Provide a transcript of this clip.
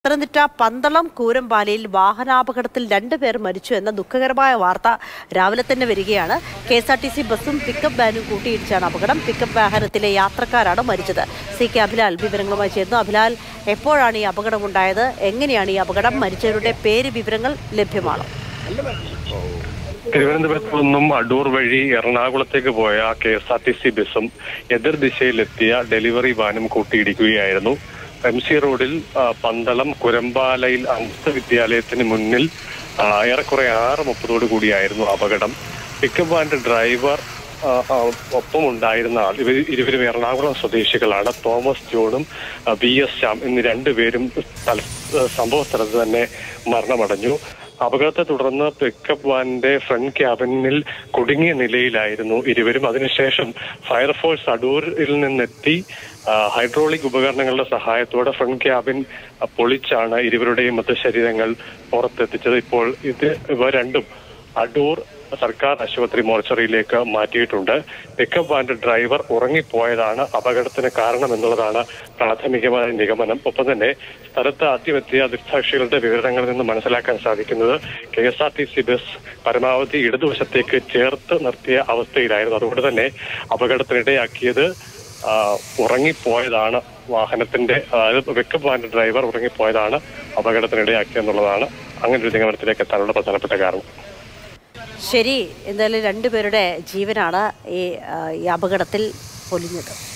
പത്തനംതിട്ട പന്തളം കൂരമ്പാലയിൽ വാഹനാപകടത്തിൽ രണ്ടുപേർ മരിച്ചു എന്ന ദുഃഖകരമായ വാർത്ത രാവിലെ തന്നെ വരികയാണ് K S R T C ബസ്സും പിക്കപ്പ് വാനും കൂട്ടിയിടിച്ചാണ് അപകടം പിക്കപ്പ് വാഹനത്തിലെ യാത്രക്കാരാണ് മരിച്ചത് സി കെ അഭിലാൽ വിവരങ്ങളുമായി ചേർന്നു അഭിലാൽ എപ്പോഴാണ് ഈ അപകടമുണ്ടായത് എങ്ങനെയാണ് ഈ അപകടം മരിച്ചവരുടെ പേര് വിവരങ്ങൾ ലഭ്യമാണ് തിരുവനന്തപുരത്ത് നിന്നും അടൂർ വഴി എറണാകുളത്തേക്ക് പോയ K S R T C ബസ്സും എതിർ ദിശയിലെത്തിയ ഡെലിവറി വാനും കൂട്ടിയിടിക്കുകയായിരുന്നു എം സി റോഡിൽ ആ, പന്തളം കുരമ്പാലയിൽ അന്ധ വിദ്യാലയത്തിന് മുന്നിൽ ആ, ഏറെക്കുറെ ആറ് മുപ്പതോടു കൂടിയായിരുന്നു അപകടം പിക്കപ്പ് വാന്റെ ഡ്രൈവർ ആ, ആ, ഒപ്പം ഉണ്ടായിരുന്ന ആൾ ഇവർ ഇരുവരും എറണാകുളം സ്വദേശികളാണ് തോമസ് ജോണും ആ, വി എസ് ശ്യാം എന്നീ രണ്ടുപേരും സ്ഥല- സംഭവ സ്ഥലത്ത് തന്നെ മരണമടഞ്ഞു അപകടത്തെ തുടർന്ന് പിക്കപ്പ് വാനിന്റെ ഫ്രണ്ട് ക്യാബിനിൽ കുടുങ്ങിയ നിലയിലായിരുന്നു ഇരുവരും അതിനുശേഷം ഫയർഫോഴ്സ് അടൂരിൽ നിന്നെത്തി ആ, ഹൈഡ്രോളിക് ഉപകരണങ്ങളുടെ സഹായത്തോടെ ഫ്രണ്ട് ക്യാബിൻ ആ, പൊളിച്ചാണ് ഇരുവരുടെയും മൃതശരീരങ്ങൾ പുറത്തെത്തിച്ചത് ഇപ്പോൾ ഇത് ഇവ രണ്ടും അടൂർ സർക്കാർ ആശുപത്രി മോർച്ചറിയിലേക്ക് മാറ്റിയിട്ടുണ്ട് പിക്കപ്പ് വാന്റെ ഡ്രൈവർ ഉറങ്ങിപ്പോയതാണ് അപകടത്തിന് കാരണമെന്നുള്ളതാണ് പ്രാഥമികമായ നിഗമനം ഒപ്പം തന്നെ സ്ഥലത്ത് ആദ്യമെത്തിയ ദൃക്സാക്ഷികളുടെ വിവരങ്ങളിൽ നിന്ന് മനസ്സിലാക്കാൻ സാധിക്കുന്നത് K S R T C bus പരമാവധി ഇടതുവശത്തേക്ക് ചേർത്ത് നിർത്തിയ അവസ്ഥയിലായിരുന്നു അതുകൊണ്ട് തന്നെ അപകടത്തിനിടയാക്കിയത് ആ, ഉറങ്ങിപ്പോയതാണ് വാഹനത്തിന്റെ അതായത് പിക്കപ്പ് വാന്റെ ഡ്രൈവർ ഉറങ്ങിപ്പോയതാണ് അപകടത്തിനിടയാക്കിയെന്നുള്ളതാണ് അങ്ങനെ ഒരു നിഗമനത്തിലേക്ക് എത്താനുള്ള പ്രധാനപ്പെട്ട കാരണം ശരി എന്തായാലും രണ്ടുപേരുടെ ജീവനാണ് ഈ ആ, ഈ അപകടത്തിൽ പൊലിഞ്ഞത്